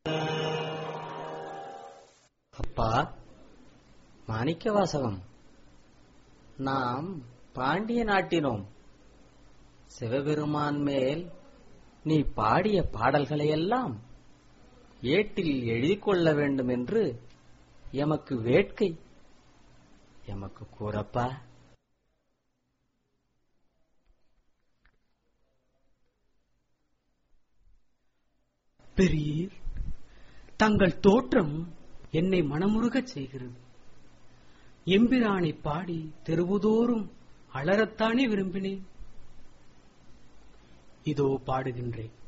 அப்பா மாணிக்கவாசகம் நாம் பாண்டிய நாட்டினோம் சிவபெருமான் மேல் நீ பாடிய பாடல்களையெல்லாம் ஏட்டில் எழுதிக் கொள்ள வேண்டும் என்று எமக்கு வேட்கை எமக்கு கூறப்பா பெரியர் தங்கள் தோற்றம் என்னை மனமுருகச் செய்கிறது எம்பிரானை பாடி தெருவுதோறும் அலறத்தானே விரும்பினேன் இதோ பாடுகின்றேன்